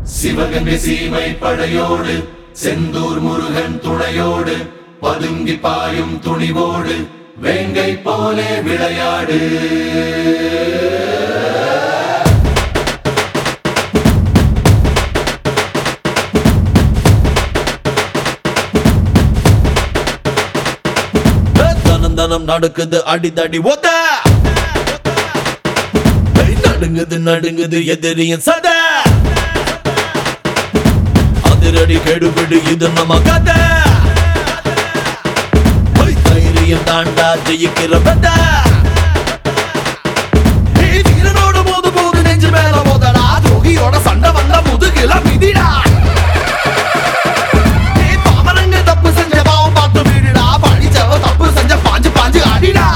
சிவகங்கை சீமை படையோடு செந்தூர் முருகன் துணையோடு பதுங்கி பாயும் துணிவோடு வேங்கை போலே விளையாடு தனம் தனம் நடக்குது அடிதடி ஓத ஏய், நடுங்குது நடுங்குது எதிரியின் சத அதிரடி கெடுபிடு இது நம்ம கதை ஏய், தைரியம் தாண்டா ஜெயிக்கிற பெத்த ஏய், வீரனோட மோது போது நெஞ்சு மேல மோதடா துரோகியோட சண்டை வந்த முதுகில மிதிடா ஏய், பாமரங்க தப்பு செஞ்ச பாவம் பார்த்து வீடுடா படிச்சவ தப்பு செஞ்ச பாஞ்சு பாஞ்சு அடிடா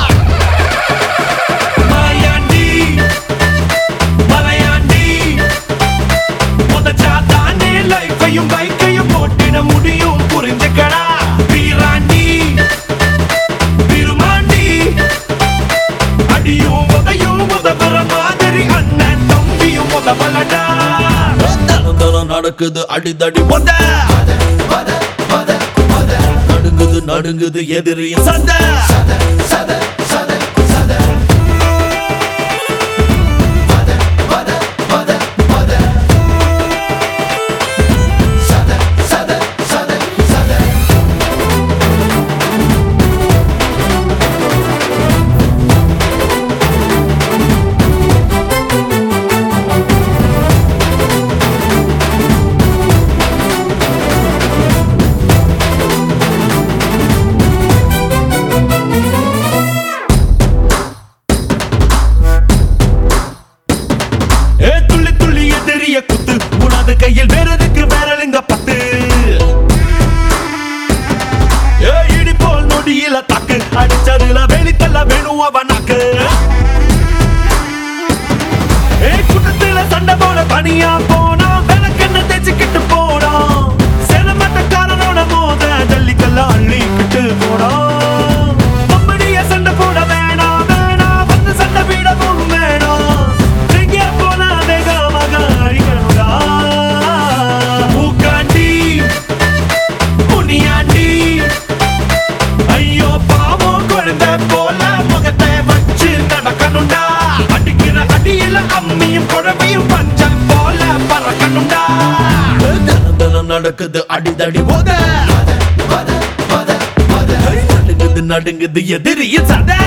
மாயாண்டி மலையாண்டி முதச்சாத்தானே லைஃபையும் பைக்கையும் போட்டிட முடியும் புரிஞ்சுக்கடா வீராண்டி விருமாண்டி அடியும் உதையும் உதவுற மாதிரி அண்ணன் தம்பியும் உதவலடா தனம் தனம் நடக்குது அடிதடி உத நடுங்குது நடுங்குது எதிரியும் சண்டை ஏ துள்ளி துள்ளி எதிரிய குத்து உனது கையில் வேறதுக்கு வேறலுங்க பத்து ஏ இடி போல் நொடியில தாக்கு அடிச்சதுல வெளித்தல்ல வேணும் அவனாக்கு ஏ கூட்டத்துல சண்டை போட தனியா போனா விளக்கெண்ண தேய்ச்சிக்கிட்டு போறான் சிரமட்டக்காரனோட மோத ஜல்லிக்கல்ல அள்ளிக்கிட்டு போறான் கம்பெனிய சண்டை போட வேணாம் வேணாம் வந்து சண்டை விடவும் வேணாம் எங்கே போனா வேகமாக அழிக்கணுடா பூக்காண்டி முனியாண்டி ஐயோ பாவம் குழந்தை போல முகத்தை வச்சு நடக்கணும்டா அடிக்கிற அடியில அம்மியும் குழவையும் பஞ்சம் போல பறக்கணும்டா தினம் தினம் நடக்குது அடிதடி போத நடுங்குது நடுங்குது எதிரிய சதை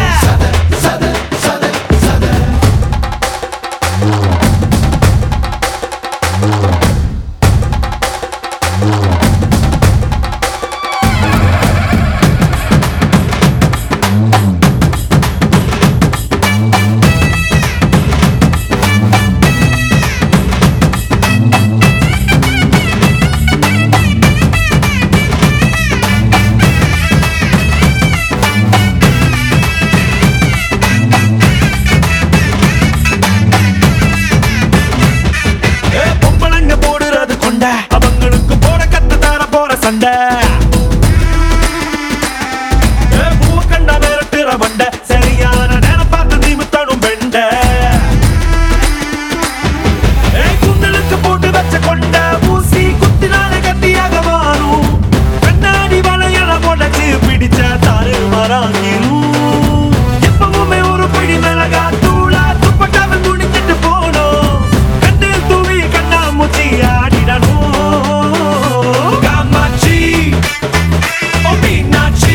ஏ, பொம்பளைங்க போடுறது கொண்ட அவங்களுக்கு போட கத்து தர போற சண்டை ஏ, பூவை கண்டா விரட்டுற வண்ட சரியான நேரம் பார்த்து நிமித்தணும் பெண்ட ஏ, குண்டலுக்கு போட்டு வச்ச கொண்ட ஊசி குத்தினால கத்தியாக மாறும் கண்ணாடி வளையல முளைச்சு பிடிச்ச தாறு மராங்கிரும் எப்பவுமே ஒரு பிடி மிளகா தூளா துப்பட்டாவை துணிச்சிட்டு போனோம் கண்ணில் தூவி கண்ணாமூச்சி ஆடிடணும் காமாட்சி ஓ மீனாட்சி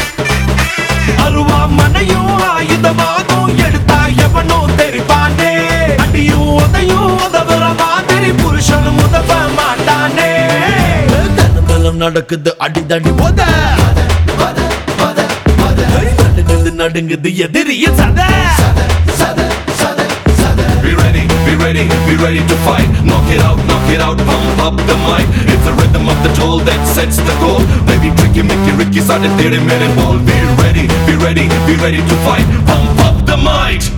அருவா மனையும் ஆயுதமாகும் எடுத்தா எவனோ தெரிப்பானே அடியும் உதையும் உதவுற மாதிரி புருஷனும் உதவ மாட்டானே தனதலம் நடக்குது அடிதடி உத நடுங்குது நடுங்குது எதிரிய சதை Be ready, be ready, be ready to fight. Knock it out, knock it out, pump up the mic. It's the rhythm of the toll that sets the goal. Baby, tricky, Mickey, Ricky, started 30 minute ball. Be ready, be ready, be ready to fight. Pump up the mic.